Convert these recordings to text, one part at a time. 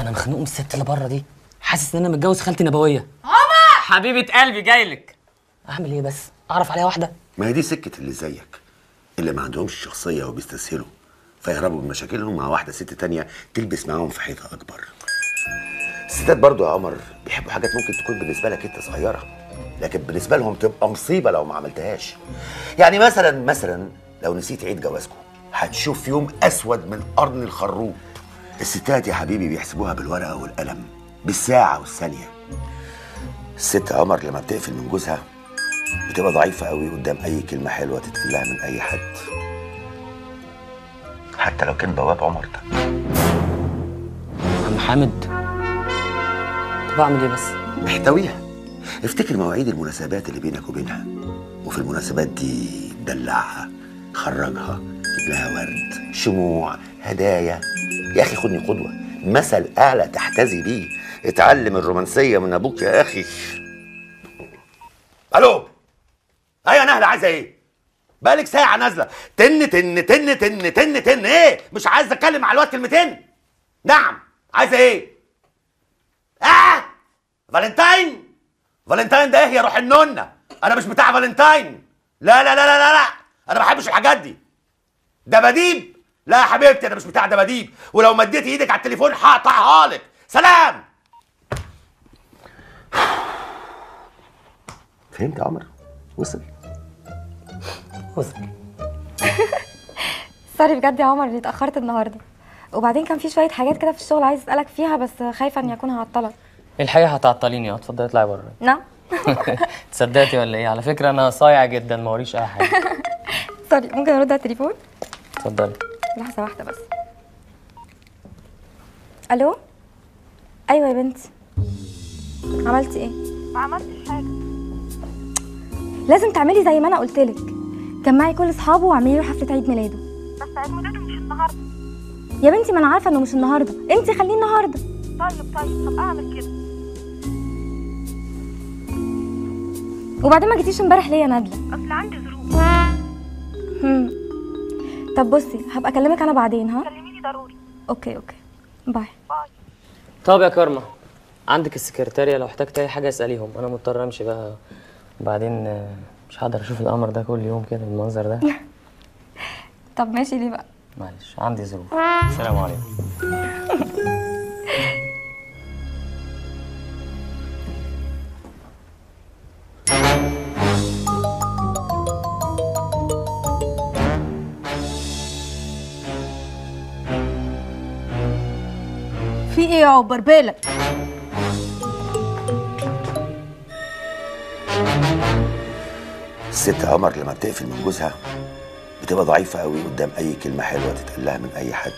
انا مخنوق من الست اللي بره دي حاسس ان انا متجوز خالتي نبويه عمر حبيبه قلبي جايلك اعمل ايه بس اعرف عليها واحده ما هي دي سكة اللي زيك اللي ما عندهمش شخصية وبيستسهلوا فيهربوا من مشاكلهم مع واحدة ست تانية تلبس معاهم في حيطة أكبر الستات برضو يا عمر بيحبوا حاجات ممكن تكون بالنسبة لك أنت صغيرة لكن بالنسبة لهم تبقى مصيبة لو ما عملتهاش يعني مثلا مثلا لو نسيت عيد جوازكم هتشوف يوم أسود من قرن الخروب الستات يا حبيبي بيحسبوها بالورقة والقلم بالساعة والثانية الست يا عمر لما بتقفل من جوزها بتبقى ضعيفة قوي قدام أي كلمة حلوة تتقال لها من أي حد حتى لو كان بواب عمرتك عم حامد طب اعمل ايه بس احتويها افتكر مواعيد المناسبات اللي بينك وبينها وفي المناسبات دي دلعها خرجها جيب لها ورد شموع هدايا يا اخي خدني قدوه مثل اعلى تحتذي بيه اتعلم الرومانسيه من ابوك يا اخي الو ايوه نهله عايزه ايه بقالك ساعه نازله تن تن تن تن تن تن ايه مش عايز اتكلم مع الواد كلمتين نعم عايزه ايه اه فالنتاين فالنتاين ده ايه يا روح النونه انا مش بتاع فالنتاين لا لا لا لا لا, لا. انا ما بحبش الحاجات دي دباديب لا يا حبيبتي انا مش بتاع دباديب ولو مديت ايدك على التليفون هقطعها لك سلام فهمت يا عمر وصل وصل سوري بجد يا عمر اني اتاخرت النهارده وبعدين كان في شويه حاجات كده في الشغل عايز اسالك فيها بس خايفه اني اكون هعطلك الحقيقه هتعطليني اه اتفضلي اطلعي بره نعم تصدقتي ولا ايه على فكره انا صايع جدا ما وريش اي حاجه سوري ممكن ارد على التليفون اتفضلي لحظه واحده بس الو ايوه يا بنتي عملتي ايه ما عملتش حاجة لازم تعملي زي ما انا قلت لك جمعي كل اصحابه واعملي له حفله عيد ميلاده بس عيد ميلاده مش النهاردة يا بنتي ما انا عارفه انه مش النهارده انت خليه النهارده طيب طيب طب اعمل كده وبعدين ما جيتيش امبارح ليه يا نادله اصل عندي ظروف هم. طب بصي هبقى اكلمك انا بعدين ها كلميني ضروري اوكي اوكي باي باي طب يا كارما عندك السكرتارية لو احتجت اي حاجه اساليهم انا مضطر امشي بقى وبعدين آه، مش هقدر اشوف القمر ده كل يوم كده بالمنظر ده طب ماشي ليه بقى معلش عندي ظروف السلام عليكم في ايه يا عبر بالك الست يا عمر لما بتقفل من جوزها بتبقى ضعيفة قوي قدام أي كلمة حلوة تتقال لها من أي حد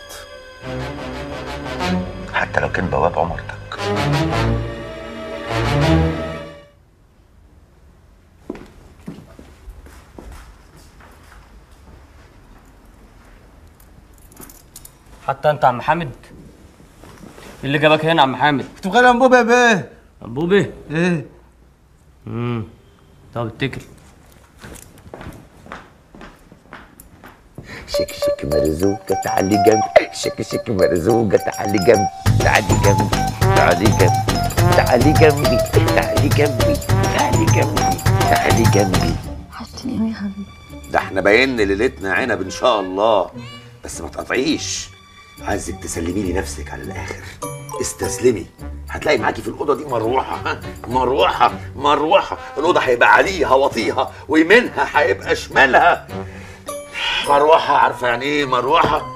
حتى لو كان بواب عمرتك حتى انت عم حامد إيه اللي جابك هنا يا عم حامد كنت بغير انبوبه يا بيه انبوبه ايه امم طب اتكل شك شك مرزوقة تعالي جنبي شك شك مرزوقة تعالي جنبي تعالي جنبي تعالي جنبي تعالي جنبي تعالي جنبي تعالي جنبي تعالي جنبي وحشتني قوي يا حبيبي ده احنا باين ليلتنا عنب ان شاء الله بس ما تقطعيش عايزك تسلمي لي نفسك على الاخر استسلمي هتلاقي معاكي في الاوضه دي مروحه ها مروحه مروحه الاوضه هيبقى عليها وطيها ويمينها هيبقى شمالها مروحه عارفه يعني ايه مروحه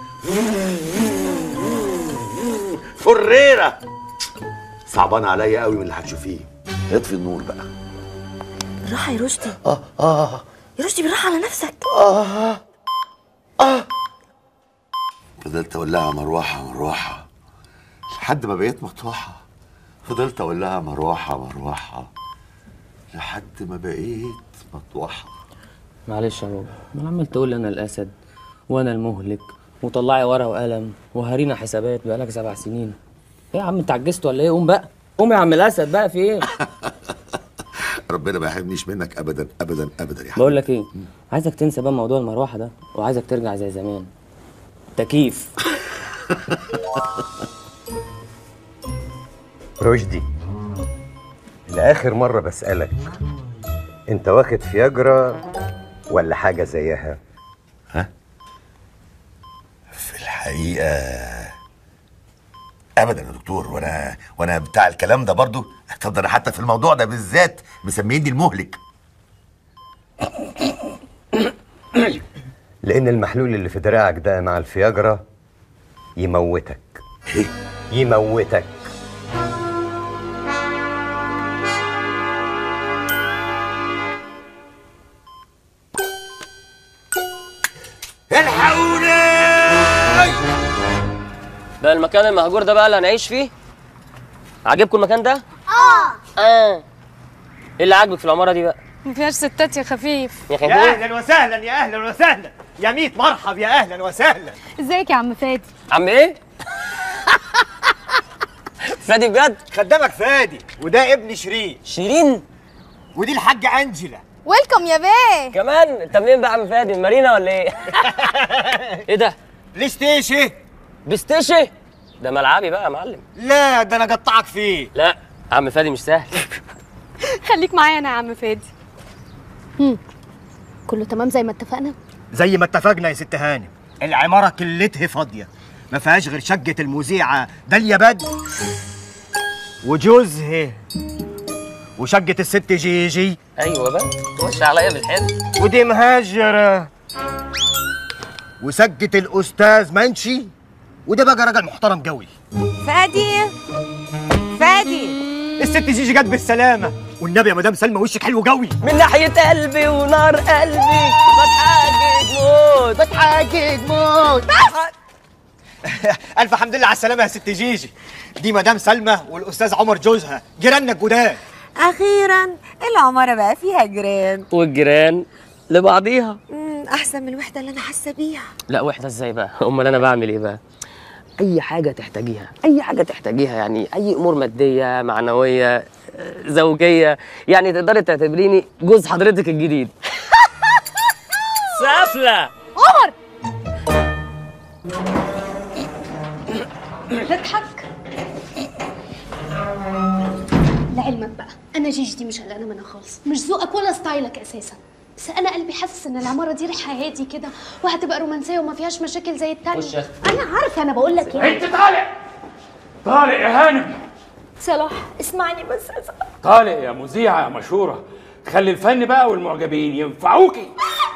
فريره صعبان عليا قوي من اللي هتشوفيه اطفي النور بقى بالراحه يا رشدي اه اه يا رشدي بالراحه على نفسك آه آه فضلت أقول لها مروحة مروحة لحد ما بقيت مطوحة فضلت أقول لها مروحة مروحة لحد ما بقيت مطوحة معلش يا بابا ما عمال تقول لي انا الاسد وانا المهلك وطلعي ورقه وقلم وهارينا حسابات بقالك سبع سنين ايه يا عم انت عجزت ولا ايه قوم بقى قوم يا عم الاسد بقى في ايه ربنا ما يحرمنيش منك أبدا أبدا أبدا يا حبيبي بقول لك ايه عايزك تنسى بقى موضوع المروحه ده وعايزك ترجع زي زمان تكييف رشدي لآخر مرة بسألك أنت واخد فياجرا ولا حاجة زيها؟ في الحقيقه ابدا يا دكتور وانا وانا بتاع الكلام ده برضو طب ده انا حتى في الموضوع ده بالذات مسميني المهلك لأن المحلول اللي في دراعك ده مع الفياجرا يموتك يموتك ده المكان المهجور ده بقى اللي هنعيش فيه عاجبكم المكان ده اه اه ايه اللي عاجبك في العماره دي بقى ما فيهاش ستات يا خفيف يا يا خفيف اهلا وسهلا يا اهلا وسهلا يا ميت مرحب يا اهلا وسهلا ازيك يا عم فادي عم ايه فادي بجد خدامك فادي وده ابن شيرين شيرين ودي الحاجه انجلا ويلكم يا بيه كمان انت منين بقى يا عم فادي من مارينا ولا ايه ايه ده بلاي ستيشن بستيشي ده ملعبي بقى يا معلم لا ده انا قطعك فيه لا عم فادي مش سهل خليك معايا انا يا عم فادي كله تمام زي ما اتفقنا زي ما اتفقنا يا ست هانم العماره كلتها فاضيه ما فيهاش غير شقه المذيعه داليا بدر وجوزها وشقه الست جيجي ايوه بقى خش عليا بالحلو ودي مهاجره وسقه الاستاذ منشي وده بقى راجل محترم قوي فادي فادي الست جيجي جت بالسلامه والنبي يا مدام سلمى وشك حلو قوي من ناحية قلبي ونار قلبي بتحاجج موت بتحاجج موت الف حمد لله على السلامه يا ست جيجي دي مدام سلمى والاستاذ عمر جوزها جيراننا الجداد اخيرا العماره بقى فيها جيران والجيران لبعضيها مم، احسن من الوحده اللي انا حاسه بيها لا وحدة ازاي بقى امال انا بعمل ايه بقى اي حاجة تحتاجيها اي حاجة تحتاجيها يعني اي امور مادية معنوية آه، زوجية يعني تقدري تعتبريني جوز حضرتك الجديد سافلة تضحك لعلمك بقى انا جيجي دي مش قلقانه منها خالص مش ذوقك ولا ستايلك اساسا بس انا قلبي حاسس ان العماره دي ريحها هادي كده وهتبقى رومانسيه وما فيهاش مشاكل زي التانية خش يا أختي. انا عارفه انا بقول لك ايه انت طالع طالع يا هانم صلاح اسمعني بس يا صلاح طالع يا مذيعة يا مشهورة خلي الفن بقى والمعجبين ينفعوكي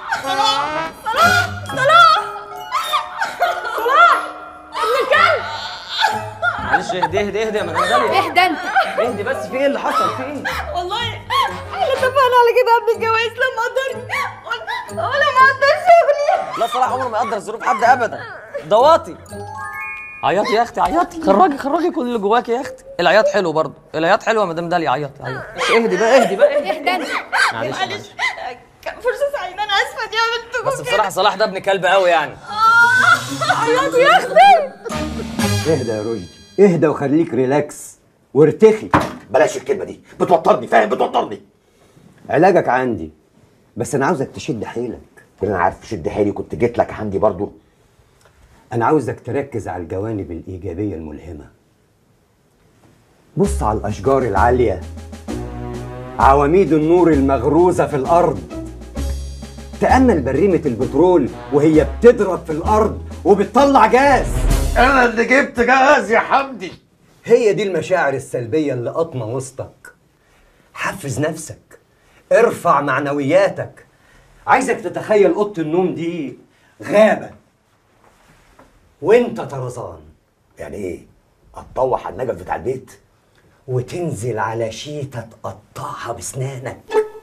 معلش اهدي اهدي اهدي يا مدام داليا اهدى انت اهدي بس في ايه اللي حصل في ايه احنا اتفقنا على كده قبل الجواز لما قدرني ولا ما قدر شغلي لا صلاح عمره ما يقدر ظروف حد ابدا ده واطي عيطي يا اختي عيطي خرجي خرجي كل اللي جواكي يا اختي العياط حلو برضه العياط حلو يا مدام داليا عيطي عيطي بس اهدي بقى اهدي بقى اهدي اهدى انت معلش معلش كان فرصه سعيده انا اسفه دي عملت بس بصراحه صلاح ده ابن كلب قوي يعني عياط يا اختي اهدى يا رشدي اهدى وخليك ريلاكس وارتخي بلاش الكلمه دي بتوترني فاهم بتوترني علاجك عندي بس انا عاوزك تشد حيلك انا عارف شد حيلي كنت جيت لك عندي برضو انا عاوزك تركز على الجوانب الايجابيه الملهمه بص على الاشجار العاليه عواميد النور المغروزه في الارض تامل بريمه البترول وهي بتضرب في الارض وبتطلع جاز انا اللي جبت جاز يا حمدي هي دي المشاعر السلبيه اللي قاطمه وسطك حفز نفسك ارفع معنوياتك عايزك تتخيل اوضه النوم دي غابه وانت طرزان يعني ايه اتطوح على النجف بتاع البيت وتنزل على شيته تقطعها بسنانك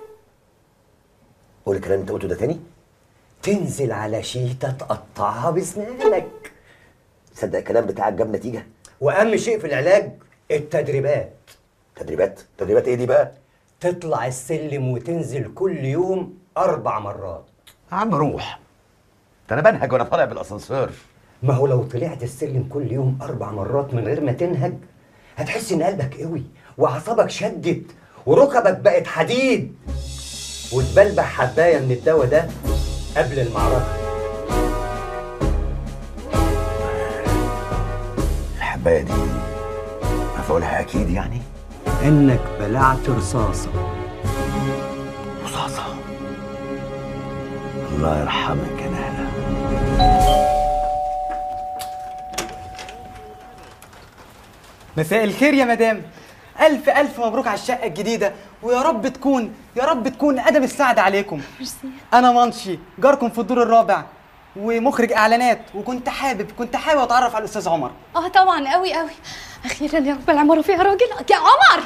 قول الكلام اللي انت قلته ده تاني تنزل على شيته تقطعها بسنانك تصدق الكلام بتاعك جاب نتيجه واهم شيء في العلاج التدريبات تدريبات تدريبات ايه دي بقى تطلع السلم وتنزل كل يوم اربع مرات يا عم روح ده انا بنهج وانا طالع بالاسانسير ما هو لو طلعت السلم كل يوم اربع مرات من غير ما تنهج هتحس ان قلبك قوي واعصابك شدت وركبك بقت حديد وتبلبع حبايه من الدواء ده قبل المعركه الحبايه دي ما عارف اقولها اكيد يعني انك بلعت رصاصه رصاصه الله يرحمك يا نهله مساء الخير يا مدام ألف ألف مبروك على الشقة الجديدة ويا رب تكون يا رب تكون أدم السعد عليكم أنا منشي جاركم في الدور الرابع ومخرج إعلانات وكنت حابب كنت حابب أتعرف على الأستاذ عمر اه طبعا قوي قوي اخيرا يا رب العماره فيها راجل يا عمر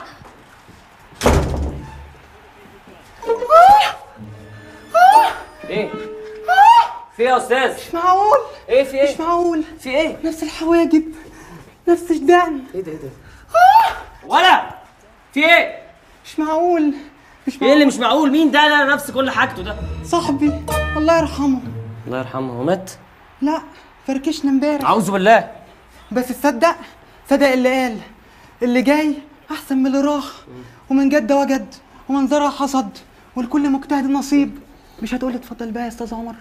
ايه في ايه يا استاذ مش معقول ايه في ايه مش معقول في ايه نفس الحواجب نفس الدقن ايه ده ايه ده ولا في ايه مش معقول مش معقول ايه اللي مش معقول مين ده لا نفس كل حاجته ده صاحبي الله يرحمه الله يرحمه هو مات لا فركشنا امبارح اعوذ بالله بس تصدق صدق اللي قال اللي جاي احسن من اللي راح ومن جد وجد ومن زرع حصد والكل مجتهد نصيب مش هتقولي اتفضل بقى يا استاذ عمر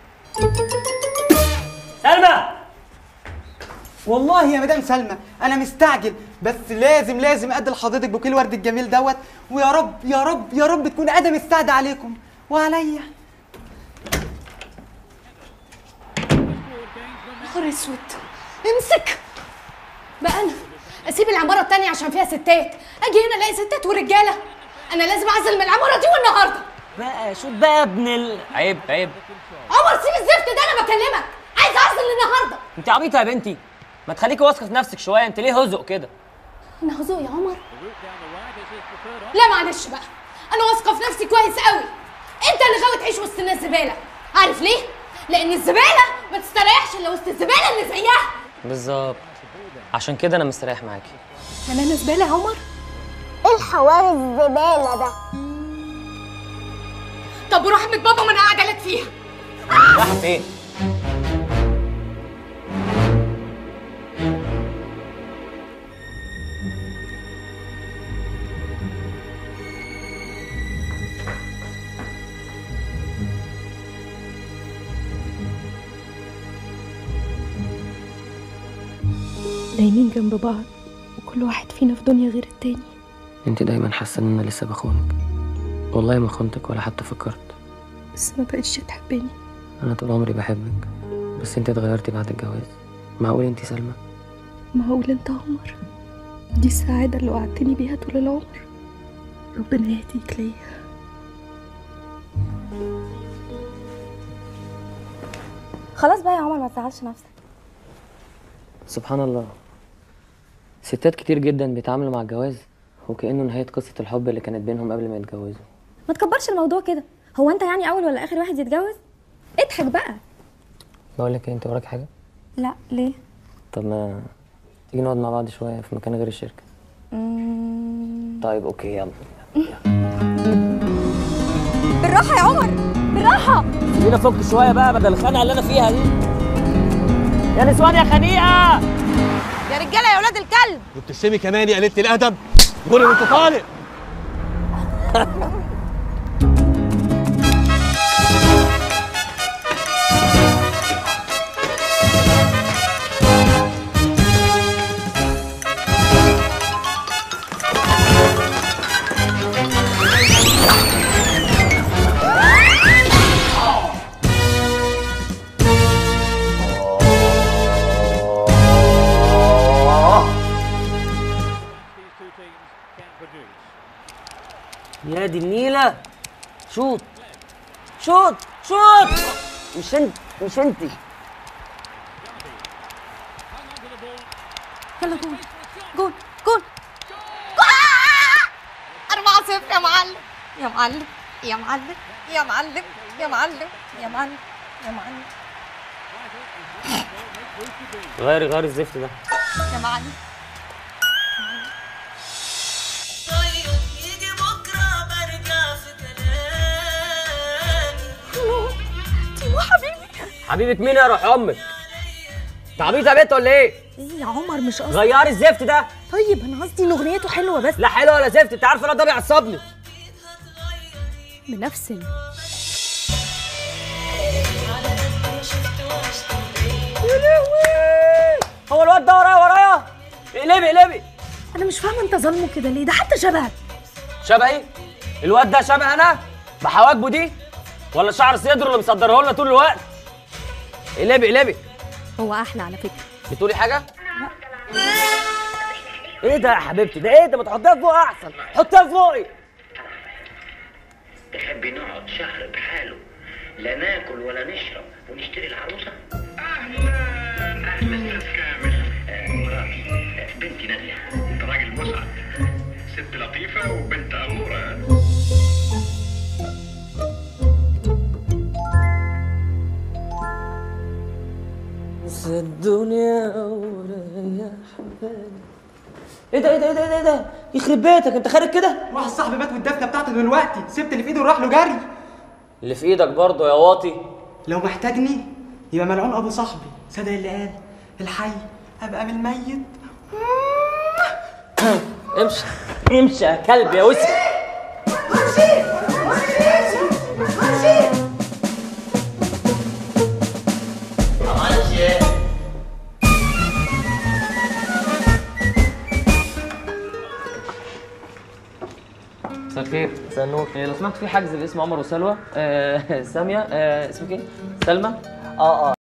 سلمى والله يا مدام سلمى انا مستعجل بس لازم لازم ادي لحضرتك بوكيه الورد الجميل دوت ويا رب يا رب يا رب تكون ادم السعد عليكم وعليا نهار اسود امسك بقى انا اسيب العماره التانية عشان فيها ستات اجي هنا الاقي ستات ورجاله انا لازم اعزل من العماره دي والنهارده بقى شوف بقى يا ابن ال عيب عيب عمر سيب الزفت ده انا بكلمك عايز اعزل النهارده انت عبيطه يا بنتي ما تخليكي واثقه في نفسك شويه انت ليه هزق كده انا هزوق يا عمر لا معلش بقى انا واثقه في نفسي كويس قوي انت اللي غاوي تعيش وسط الناس زباله عارف ليه لان الزباله ما تستريحش الا وسط الزباله اللي زيها بالظبط عشان كده انا مستريح معاكي يعني انا زباله يا عمر ايه الحوار الزبالة ده طب ورحمه بابا ما انا قاعده لك فيها راح فين نايمين جنب بعض وكل واحد فينا في دنيا غير التاني انت دايما حاسه ان انا لسه بخونك والله ما خنتك ولا حتى فكرت بس ما بقتش تحبني انا طول عمري بحبك بس انت اتغيرتي بعد الجواز معقول انت سلمى معقول انت عمر دي السعادة اللي وعدتني بيها طول العمر ربنا يهديك ليا خلاص بقى يا عمر ما تزعلش نفسك سبحان الله ستات كتير جدا بيتعاملوا مع الجواز وكأنه نهاية قصة الحب اللي كانت بينهم قبل ما يتجوزوا ما تكبرش الموضوع كده هو انت يعني اول ولا اخر واحد يتجوز اضحك بقى بقول لك ايه انت وراك حاجة لا ليه طب ما تيجي نقعد مع بعض شوية في مكان غير الشركة مم... طيب اوكي يلا بالراحه يا عمر بالراحه سيبيني افك شوية بقى بدل الخنقة اللي انا فيها دي يا نسوان يا خنيقة يا رجالة يا ولاد الكلب وبتشتمي كمان يا قليلة الأدب قولي وأنت طالق يا دي النيلة شوط شوط شوط مش انت مش انت يلا جول جول جول أربعة صفر يا معلم يا معلم يا معلم يا معلم يا معلم يا معلم يا معلم غيري غيري الزفت ده يا معلم تيمو حبيبي حبيبة مين يا روح امك انت عبيطة يا بنت ولا ايه ايه يا عمر مش قصدي غيري الزفت ده طيب انا قصدي ان اغنيته حلوه بس لا حلو ولا زفت انت عارفه ده بيعصبني بنفسن هو الواد ده ورايا ورايا اقلبي اقلبي انا مش فاهمه انت ظالمه كده ليه ده حتى شبهك شبهي الواد ده شبه انا بحواجبه دي ولا شعر صدره اللي مصدره لنا طول الوقت اقلبي اقلبي هو احلى على فكره بتقولي حاجه ايه ده يا حبيبتي ده ايه ده ما تحطيها فوق احسن حطيها فوقي تحبي نقعد شهر بحاله لا ناكل ولا نشرب ونشتري العروسه اهلا اهلا استاذ كامل آه، مراتي آه، بنتي ناديه انت راجل مسعد ست لطيفه وبنت اموره بس الدنيا وريح بالي ايه ده ايه ده ايه ده ايه ده يخرب بيتك انت خارج كده واحد صاحبي مات والدفنه بتاعته دلوقتي سبت اللي في ايده وراح له جري اللي في ايدك برضه يا واطي لو محتاجني يبقى ملعون ابو صاحبي صدق اللي قال الحي ابقى من الميت امشي امشي يا كلب يا وسخ مساء الخير مساء النور لو سمحت في حجز باسم عمر وسلوى آه ساميه آه اسمك ايه؟ سلمى؟ اه اه